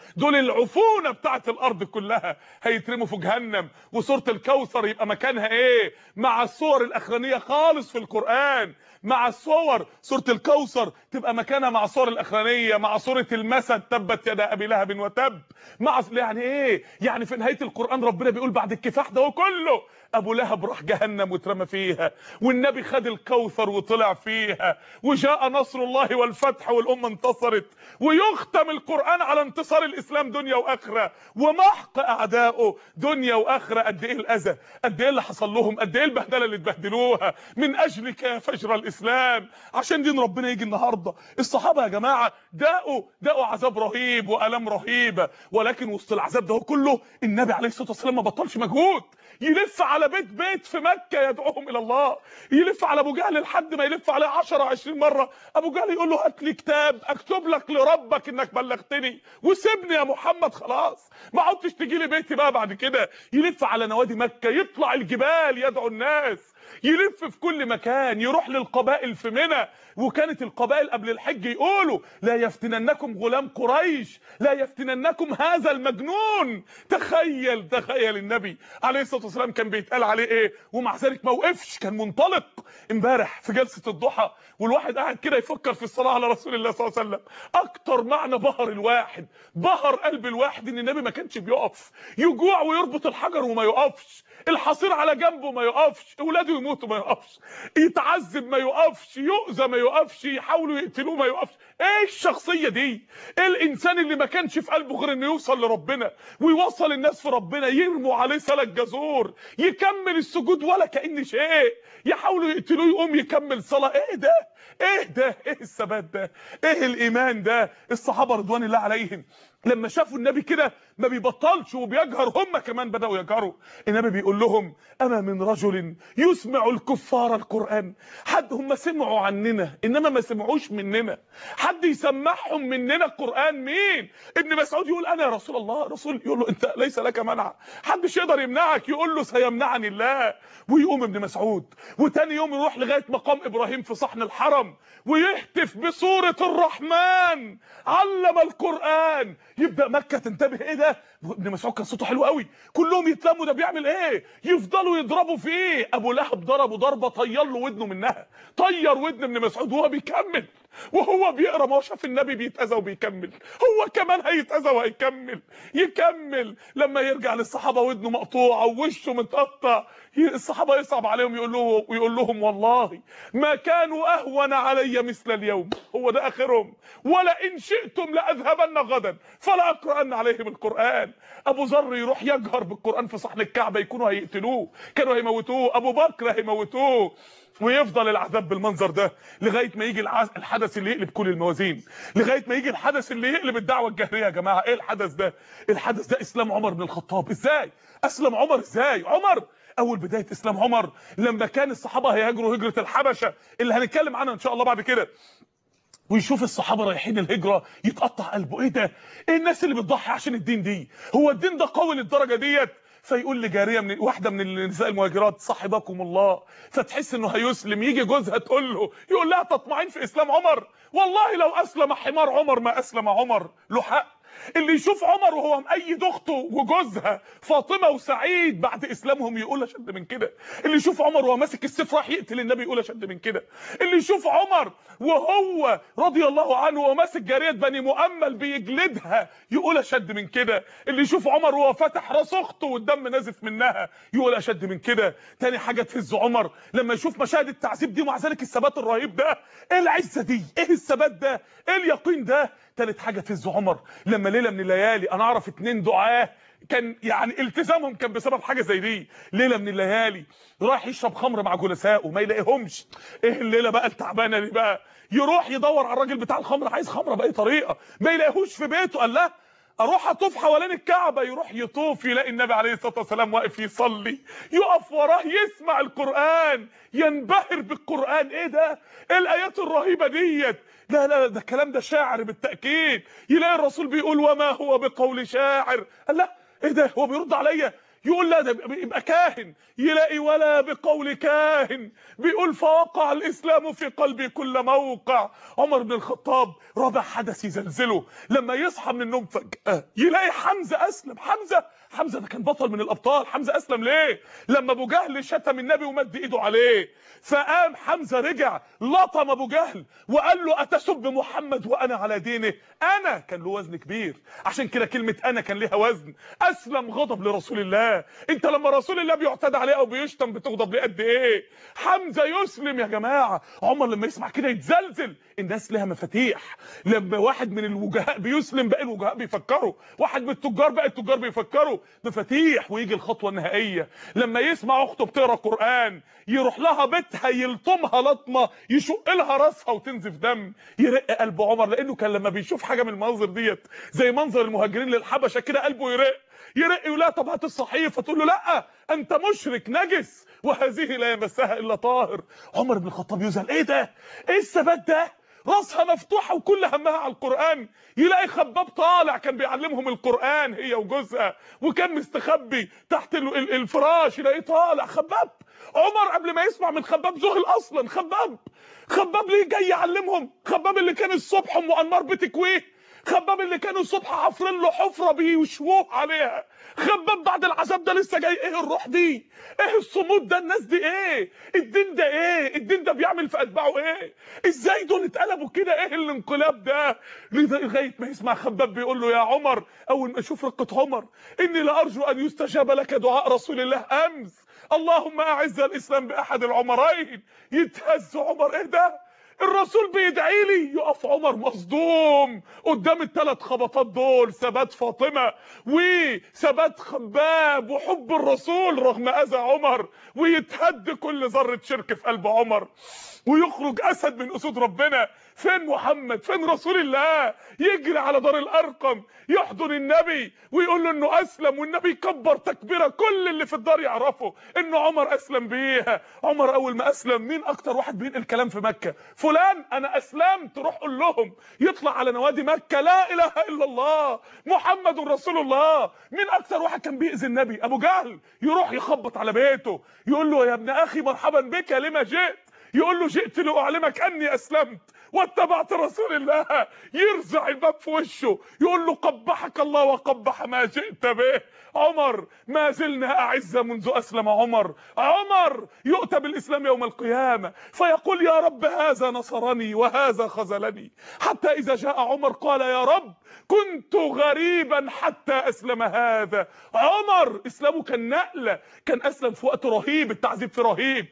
دول العفونه بتاعت الارض كلها هيترموا في جهنم وسوره الكوثر يبقى مكانها ايه مع الصور الاخرانيه خالص في القران مع الصور سوره الكوثر تبقى مكانها مع الصور الاخرانيه مع سوره المسد تبت يدا ابي لهب وتب مع يعني ايه يعني في نهايه القران ربنا بيقول بعد الكفاح ده كله ابو لهب راح جهنم واترمى فيها والنبي خد الكوثر وطلع فيها وجاء نصر الله والفتح والامه انتصرت ويختم القران على انتصار الاسلام دنيا واخره ومحق اعدائه دنيا واخره قد ايه الاذى قد ايه اللي حصل لهم قد ايه البهدله اللي اتبهدلوها من اجلك يا فجر الاسلام عشان دين ربنا يجي النهارده الصحابه يا جماعه داقوا داقوا عذاب رهيب والام رهيبه ولكن وسط العذاب ده كله النبي عليه الصلاه والسلام ما بطلش مجهود يلف على بيت بيت في مكه يدعوهم الى الله يلف على ابو جهل لحد ما يلف عليه 10 20 مره ابو جهل يقول له هات لي كتاب اكتب لك لربك انك بلغتني وسيبني يا محمد خلاص ما عدتش تجي لي بيتي بقى بعد كده يلف على نوادي مكه يطلع الجبال يدعو الناس يلف في كل مكان يروح للقبائل في منى وكانت القبائل قبل الحج يقولوا لا يفتننكم غلام قريش لا يفتننكم هذا المجنون تخيل تخيل النبي عليه الصلاه والسلام كان بيتقال عليه ايه ومع ذلك ما وقفش كان منطلق امبارح في جلسه الضحى والواحد قاعد كده يفكر في الصلاه على رسول الله صلى الله عليه وسلم اكتر معنى بهر الواحد بهر قلب الواحد ان النبي ما كانش بيقف يجوع ويربط الحجر وما يقفش الحصير على جنبه ما يقفش اولاده يموتوا ما يقفش يتعذب ما يقفش يؤذى ما يقفش يحاولوا يقتلوه ما يقفش ايه الشخصيه دي ايه الانسان اللي ما كانش في قلبه غير انه يوصل لربنا ويوصل الناس في ربنا يرموا عليه سلك جزور يكمل السجود ولا كأن شيء يحاولوا يقتلوه يقوم يكمل صلاه ايه ده ايه ده ايه الثبات ده ايه الايمان ده الصحابه رضوان الله عليهم لما شافوا النبي كده ما بيبطلش وبيجهر هم كمان بدأوا يجهروا النبي بيقول لهم أما من رجل يسمع الكفار القرآن حد هم سمعوا عننا إنما ما سمعوش مننا حد يسمعهم مننا القرآن مين ابن مسعود يقول أنا يا رسول الله رسول يقول له أنت ليس لك منع حدش يقدر يمنعك يقول له سيمنعني الله ويقوم ابن مسعود وتاني يوم يروح لغاية مقام إبراهيم في صحن الحرم ويهتف بصورة الرحمن علم القرآن يبدأ مكة تنتبه ايه ده ابن مسعود كان صوته حلو قوي كلهم يتلموا ده بيعمل ايه يفضلوا يضربوا فيه ابو لهب ضربه ضربه طير له ودنه منها طير ودن ابن مسعود وهو بيكمل وهو بيقرا ما هو شاف النبي بيتاذى وبيكمل هو كمان هيتاذى وهيكمل يكمل لما يرجع للصحابه ودنه مقطوعه ووشه متقطع الصحابه يصعب عليهم يقول له ويقول لهم والله ما كانوا اهون علي مثل اليوم هو ده اخرهم ولا ان شئتم لاذهبن غدا فلا اقران عليهم القران ابو ذر يروح يجهر بالقران في صحن الكعبه يكونوا هيقتلوه كانوا هيموتوه ابو بكر هيموتوه ويفضل العذاب بالمنظر ده لغايه ما يجي الحدث اللي يقلب كل الموازين لغايه ما يجي الحدث اللي يقلب الدعوه الجاهليه يا جماعه ايه الحدث ده الحدث ده اسلام عمر بن الخطاب ازاي اسلم عمر ازاي عمر اول بدايه اسلام عمر لما كان الصحابه هيهاجروا هجره الحبشه اللي هنتكلم عنها ان شاء الله بعد كده ويشوف الصحابه رايحين الهجره يتقطع قلبه ايه ده ايه الناس اللي بتضحي عشان الدين دي هو الدين ده قوي للدرجه ديت فيقول لجاريه من واحده من النساء المهاجرات صاحبكم الله فتحس انه هيسلم يجي جوزها تقول له يقول لها تطمعين في اسلام عمر والله لو اسلم حمار عمر ما اسلم عمر له حق اللي يشوف عمر وهو مأيد اخته وجوزها فاطمه وسعيد بعد اسلامهم يقول اشد من كده اللي يشوف عمر وهو ماسك السيف راح يقتل النبي يقول اشد من كده اللي يشوف عمر وهو رضي الله عنه وهو ماسك جاريه بني مؤمل بيجلدها يقول اشد من كده اللي يشوف عمر وهو فاتح راس اخته والدم نازف منها يقول اشد من كده تاني حاجه تهز عمر لما يشوف مشاهد التعذيب دي ومع ذلك الثبات الرهيب ده ايه العزه دي ايه الثبات ده ايه اليقين ده تالت حاجه تهز عمر لما ليله من الليالي انا اعرف اتنين دعاه كان يعني التزامهم كان بسبب حاجه زي دي ليله من الليالي راح يشرب خمر مع جلسائه وما يلاقيهمش ايه الليله بقى التعبانه دي بقى يروح يدور على الراجل بتاع الخمر عايز خمره باي طريقه ما يلاقيهوش في بيته قال لا اروح اطوف حوالين الكعبه يروح يطوف يلاقي النبي عليه الصلاه والسلام واقف يصلي يقف وراه يسمع القران ينبهر بالقران ايه ده ايه الايات الرهيبه ديت لا لا ده الكلام ده شاعر بالتاكيد يلاقي الرسول بيقول وما هو بقول شاعر قال لا ايه ده هو بيرد عليا يقول لا ده يبقى كاهن يلاقي ولا بقول كاهن بيقول فوقع الاسلام في قلبي كل موقع عمر بن الخطاب رابع حدث يزلزله لما يصحى من النوم فجاه يلاقي حمزه اسلم حمزه حمزه ده كان بطل من الابطال حمزه اسلم ليه لما ابو جهل شتم النبي ومد ايده عليه فقام حمزه رجع لطم ابو جهل وقال له اتسب محمد وانا على دينه انا كان له وزن كبير عشان كده كلمه انا كان ليها وزن اسلم غضب لرسول الله انت لما رسول الله بيعتدى عليه او بيشتم بتغضب ليه قد ايه حمزه يسلم يا جماعه عمر لما يسمع كده يتزلزل الناس لها مفاتيح لما واحد من الوجهاء بيسلم باقي الوجهاء بيفكروا واحد من التجار باقي التجار بيفكروا مفاتيح ويجي الخطوه النهائيه لما يسمع اخته بتقرا قران يروح لها بيتها يلطمها لطمه يشق لها راسها وتنزف دم يرق قلب عمر لانه كان لما بيشوف حاجه من المناظر ديت زي منظر المهاجرين للحبشه كده قلبه يرق يرق يقول لها طب هات الصحيفه تقول له لا انت مشرك نجس وهذه لا يمسها الا طاهر عمر بن الخطاب يزعل ايه ده ايه الثبات ده راسها مفتوحه وكل همها على القران يلاقي خباب طالع كان بيعلمهم القران هي وجوزها وكان مستخبي تحت الفراش يلاقيه طالع خباب عمر قبل ما يسمع من خباب ذهل اصلا خباب خباب ليه جاي يعلمهم خباب اللي كان الصبح ام انمار بتكويه خباب اللي كانوا الصبح حافرين له حفره بيشووه عليها خباب بعد العذاب ده لسه جاي ايه الروح دي ايه الصمود ده الناس دي ايه الدين ده ايه الدين ده بيعمل في اتباعه ايه ازاي دول اتقلبوا كده ايه الانقلاب ده لغايه ما يسمع خباب بيقول له يا عمر اول ما اشوف رقه عمر اني لارجو ان يستجاب لك دعاء رسول الله امس اللهم اعز الاسلام باحد العمرين يتهز عمر ايه ده الرسول بيدعي لي يقف عمر مصدوم قدام الثلاث خبطات دول ثبات فاطمه وثبات خباب وحب الرسول رغم اذى عمر ويتهد كل ذره شرك في قلب عمر ويخرج اسد من اسود ربنا فين محمد فين رسول الله يجري على دار الارقم يحضن النبي ويقول له انه اسلم والنبي يكبر تكبيره كل اللي في الدار يعرفوا ان عمر اسلم بيها عمر اول ما اسلم مين اكتر واحد بينقل كلام في مكه فلان انا اسلمت روح قول لهم يطلع على نوادي مكه لا اله الا الله محمد رسول الله مين اكتر واحد كان بيأذي النبي ابو جهل يروح يخبط على بيته يقول له يا ابن اخي مرحبا بك لما جئت يقول له جئت لاعلمك اني اسلمت واتبعت رسول الله يرزع الباب في وشه يقول له قبحك الله وقبح ما جئت به عمر ما زلنا اعزه منذ اسلم عمر عمر يؤتى بالاسلام يوم القيامه فيقول يا رب هذا نصرني وهذا خذلني حتى اذا جاء عمر قال يا رب كنت غريبا حتى اسلم هذا عمر اسلامه كان نقله كان اسلم في وقت رهيب التعذيب فيه رهيب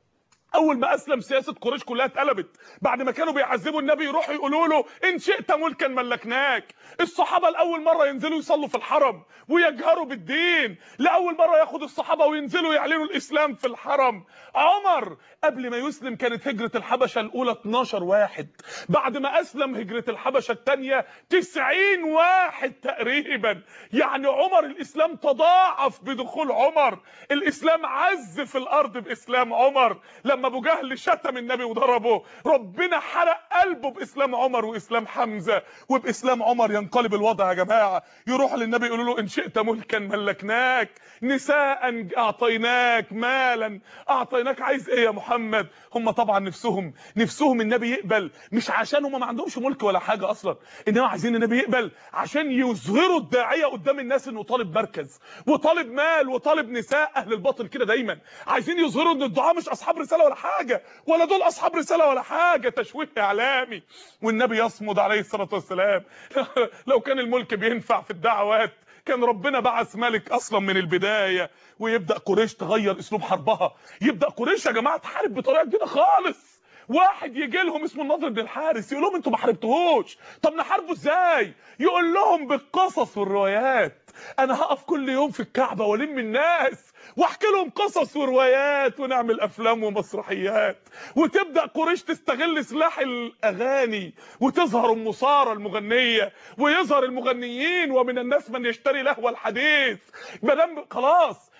اول ما اسلم سياسه قريش كلها اتقلبت بعد ما كانوا بيعذبوا النبي يروحوا يقولوا له ان شئت ملكا ملكناك الصحابه لاول مره ينزلوا يصلوا في الحرم ويجهروا بالدين لاول مره ياخد الصحابه وينزلوا يعلنوا الاسلام في الحرم عمر قبل ما يسلم كانت هجره الحبشه الاولى 12 واحد بعد ما اسلم هجره الحبشه الثانيه 90 واحد تقريبا يعني عمر الاسلام تضاعف بدخول عمر الاسلام عز في الارض باسلام عمر لما ابو جهل شتم النبي وضربه ربنا حرق قلبه باسلام عمر واسلام حمزه وباسلام عمر ينقلب الوضع يا جماعه يروح للنبي يقولوا له ان شئت ملكا ملكناك نساء اعطيناك مالا اعطيناك عايز ايه يا محمد هم طبعا نفسهم نفسهم النبي يقبل مش عشان هم ما عندهمش ملك ولا حاجه اصلا انما عايزين النبي يقبل عشان يظهروا الداعيه قدام الناس انه طالب مركز وطالب مال وطالب نساء اهل الباطل كده دايما عايزين يظهروا ان الدعاء مش اصحاب رساله ولا حاجه ولا دول اصحاب رساله ولا حاجه تشويه اعلامي والنبي يصمد عليه الصلاه والسلام لو كان الملك بينفع في الدعوات كان ربنا بعث ملك اصلا من البدايه ويبدا قريش تغير اسلوب حربها يبدا قريش يا جماعه تحارب بطريقه جديده خالص واحد يجي لهم اسمه النضر بن الحارث يقول لهم انتوا ما حاربتوهوش طب نحاربه ازاي يقول لهم بالقصص والروايات انا هقف كل يوم في الكعبه والم الناس واحكي لهم قصص وروايات ونعمل افلام ومسرحيات وتبدا قريش تستغل سلاح الاغاني وتظهر ام ساره المغنيه ويظهر المغنيين ومن الناس من يشتري لهو الحديث ما دام خلاص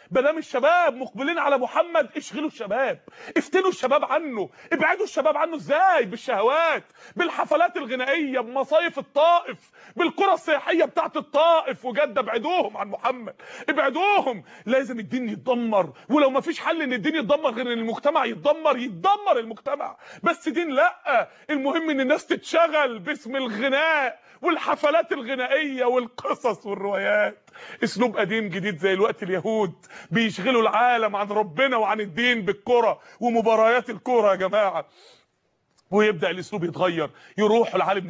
بدام الشباب مقبلين على محمد اشغلوا الشباب افتنوا الشباب عنه ابعدوا الشباب عنه ازاي بالشهوات بالحفلات الغنائيه بمصايف الطائف بالقرى السياحيه بتاعت الطائف وجده ابعدوهم عن محمد ابعدوهم لازم الدين يتدمر ولو ما فيش حل ان الدين يتدمر غير ان المجتمع يتدمر يتدمر المجتمع بس دين لا المهم ان الناس تتشغل باسم الغناء والحفلات الغنائيه والقصص والروايات اسلوب قديم جديد زي الوقت اليهود بيشغلوا العالم عن ربنا وعن الدين بالكره ومباريات الكره يا جماعه ويبدا الاسلوب يتغير يروح العالم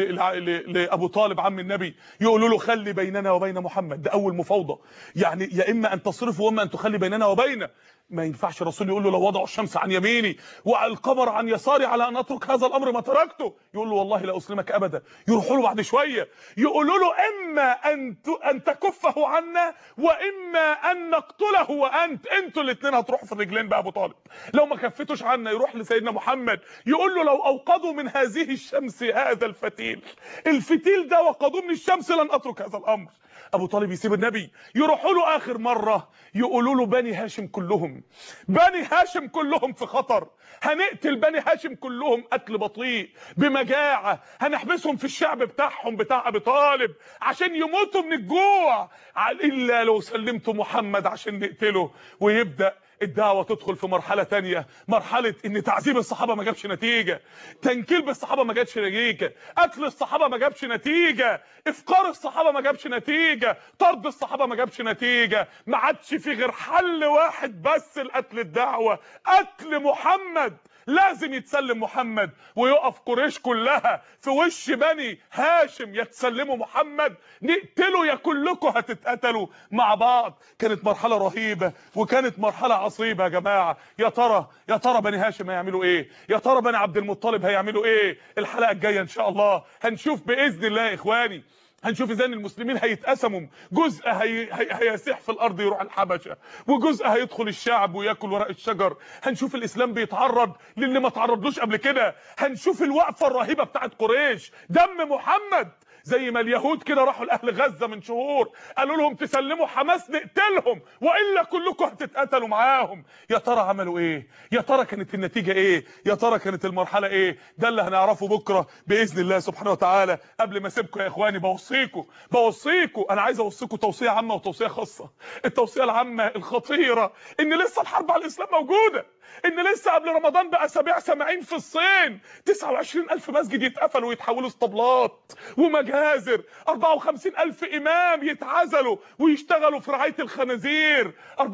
لابو طالب عم النبي يقولوا له خلي بيننا وبين محمد ده اول مفاوضه يعني يا اما ان تصرفه واما ان تخلي بيننا وبينه ما ينفعش الرسول يقول له لو وضعوا الشمس عن يميني والقمر عن يساري على ان اترك هذا الامر ما تركته يقول له والله لا اسلمك ابدا يروحوا له بعد شويه يقولوا له اما ان ان تكفه عنا واما ان نقتله وانت انتوا الاثنين هتروحوا في الرجلين بقى ابو طالب لو ما كفتوش عنا يروح لسيدنا محمد يقول له لو اوقدوا من هذه الشمس هذا الفتيل الفتيل ده وقدوه من الشمس لن اترك هذا الامر ابو طالب يسيب النبي يروحوا له اخر مره يقولوا له بني هاشم كلهم بني هاشم كلهم في خطر هنقتل بني هاشم كلهم قتل بطيء بمجاعه هنحبسهم في الشعب بتاعهم بتاع ابي طالب عشان يموتوا من الجوع الا لو سلمتوا محمد عشان نقتله ويبدا الدعوه تدخل في مرحله تانية مرحله ان تعذيب الصحابه ما جابش نتيجه تنكيل بالصحابه ما جابش نتيجه قتل الصحابه ما جابش نتيجه افقار الصحابه ما جابش نتيجه طرد الصحابه ما جابش نتيجه ما عادش في غير حل واحد بس لقتل الدعوه قتل محمد لازم يتسلم محمد ويقف قريش كلها في وش بني هاشم يتسلموا محمد نقتله يا كلكم هتتقتلوا مع بعض كانت مرحله رهيبه وكانت مرحله عصيبه يا جماعه يا ترى يا ترى بني هاشم هيعملوا ايه يا ترى بني عبد المطلب هيعملوا ايه الحلقه الجايه ان شاء الله هنشوف باذن الله يا اخواني هنشوف ازاي المسلمين هيتقسموا جزء هي... هي... هيسيح في الارض يروح الحبشه وجزء هيدخل الشعب وياكل ورق الشجر هنشوف الاسلام بيتعرض للي ما تعرضلوش قبل كده هنشوف الوقفه الرهيبه بتاعت قريش دم محمد زي ما اليهود كده راحوا لاهل غزه من شهور قالوا لهم تسلموا حماس نقتلهم والا كلكم هتتقتلوا معاهم يا ترى عملوا ايه يا ترى كانت النتيجه ايه يا ترى كانت المرحله ايه ده اللي هنعرفه بكره باذن الله سبحانه وتعالى قبل ما اسيبكم يا اخواني بوصيكم بوصيكم انا عايز اوصيكم توصيه عامه وتوصيه خاصه التوصيه العامه الخطيره ان لسه الحرب على الاسلام موجوده ان لسه قبل رمضان باسابيع سامعين في الصين 29000 مسجد يتقفلوا ويتحولوا اسطبلات ومجازر 54000 امام يتعزلوا ويشتغلوا في رعايه الخنازير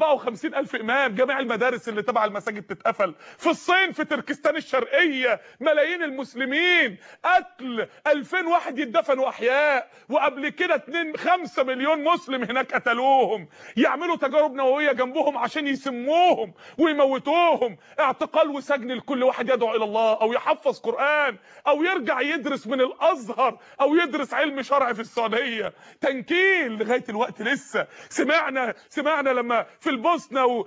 54000 امام جميع المدارس اللي تبع المساجد تتقفل في الصين في تركستان الشرقيه ملايين المسلمين قتل 2000 واحد يدفنوا احياء وقبل كده 2 5 مليون مسلم هناك قتلوهم يعملوا تجارب نوويه جنبهم عشان يسموهم ويموتوهم اعتقال وسجن لكل واحد يدعو الى الله او يحفظ قران او يرجع يدرس من الازهر او يدرس علم شرع في السعوديه تنكيل لغايه الوقت لسه سمعنا سمعنا لما في البوسنه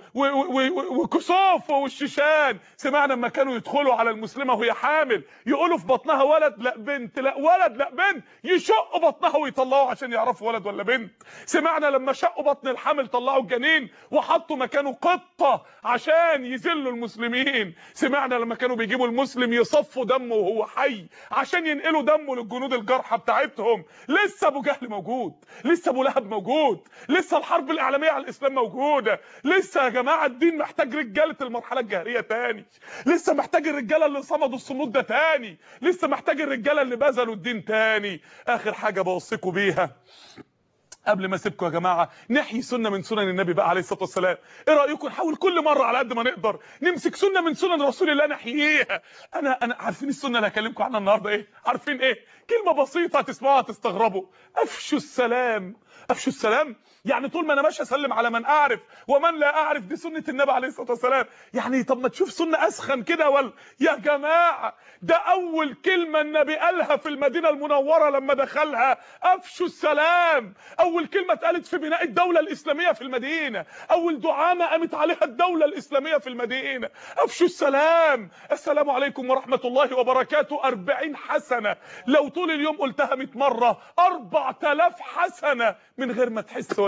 وكوسوفو والشيشان سمعنا لما كانوا يدخلوا على المسلمه وهي حامل يقولوا في بطنها ولد لا بنت لا ولد لا بنت يشقوا بطنها ويطلعوا عشان يعرفوا ولد ولا بنت سمعنا لما شقوا بطن الحامل طلعوا الجنين وحطوا مكانه قطه عشان يذلوا المسلمين سمعنا لما كانوا بيجيبوا المسلم يصفوا دمه وهو حي عشان ينقلوا دمه للجنود الجارحه بتاعتهم لسه ابو جهل موجود لسه ابو لهب موجود لسه الحرب الاعلاميه على الاسلام موجوده لسه يا جماعه الدين محتاج رجاله المرحله الجاهليه تاني لسه محتاج الرجاله اللي صمدوا الصمود ده تاني لسه محتاج الرجاله اللي بذلوا الدين تاني اخر حاجه بوصيكم بيها قبل ما اسيبكم يا جماعه نحيي سنه من سنن النبي بقى عليه الصلاه والسلام ايه رايكم نحاول كل مره على قد ما نقدر نمسك سنه من سنن رسول الله نحييها انا انا عارفين السنه اللي هكلمكم عنها النهارده ايه عارفين ايه كلمه بسيطه تسمعوها تستغربوا افشوا السلام افشوا السلام يعني طول ما انا ماشي اسلم على من اعرف ومن لا اعرف دي سنه النبي عليه الصلاه والسلام يعني طب ما تشوف سنه اسخن كده ولا يا جماعه ده اول كلمه النبي قالها في المدينه المنوره لما دخلها افشوا السلام اول كلمه اتقالت في بناء الدوله الاسلاميه في المدينه اول دعامه قامت عليها الدوله الاسلاميه في المدينه افشوا السلام السلام عليكم ورحمه الله وبركاته 40 حسنه لو طول اليوم قلتها 100 مره 4000 حسنه من غير ما تحس ولا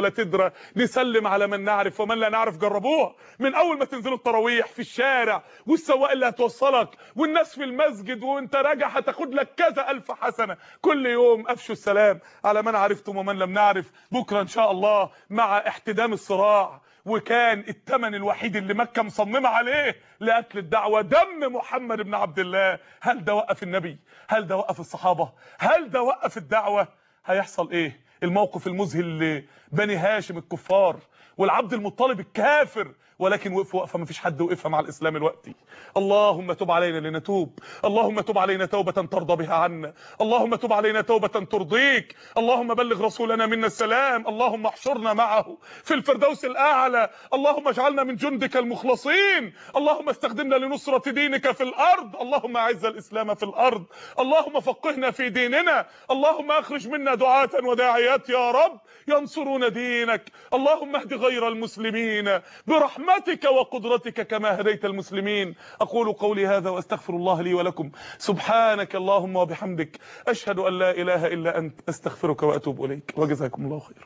تدرى نسلم على من نعرف ومن لا نعرف جربوها من اول ما تنزلوا التراويح في الشارع والسواق اللي هتوصلك والناس في المسجد وانت راجع هتاخد لك كذا الف حسنه كل يوم افشوا السلام على من عرفتم ومن لم نعرف بكره ان شاء الله مع احتدام الصراع وكان الثمن الوحيد اللي مكة مصممة عليه لقتل الدعوة دم محمد بن عبد الله هل ده وقف النبي هل ده وقف الصحابة هل ده وقف الدعوة هيحصل ايه الموقف المذهل لبني هاشم الكفار والعبد المطلب الكافر ولكن وقفوا وقفه ما فيش حد وقفها مع الاسلام الوقتي اللهم تب علينا لنتوب اللهم تب علينا توبه ترضى بها عنا اللهم تب علينا توبه ترضيك اللهم بلغ رسولنا منا السلام اللهم احشرنا معه في الفردوس الاعلى اللهم اجعلنا من جندك المخلصين اللهم استخدمنا لنصره دينك في الارض اللهم اعز الاسلام في الارض اللهم فقهنا في ديننا اللهم اخرج منا دعاه وداعيات يا رب ينصرون دينك اللهم اهد غير المسلمين برحمتك وقدرتك كما هديت المسلمين اقول قولي هذا واستغفر الله لي ولكم سبحانك اللهم وبحمدك اشهد ان لا اله الا انت استغفرك واتوب اليك وجزاكم الله خيرا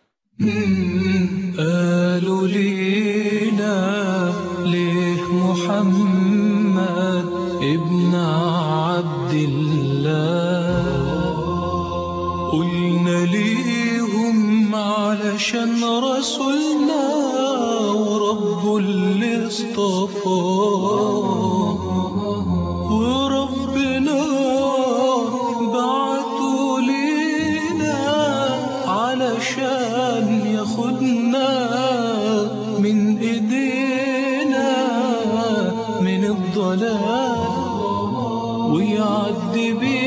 قالوا لينا ليه محمد ابن عبد الله قلنا ليهم علشان رسولنا ورب اللي اصطفاه وربنا بعته لينا علشان ياخدنا من ايدينا من الضلال ويعدي بينا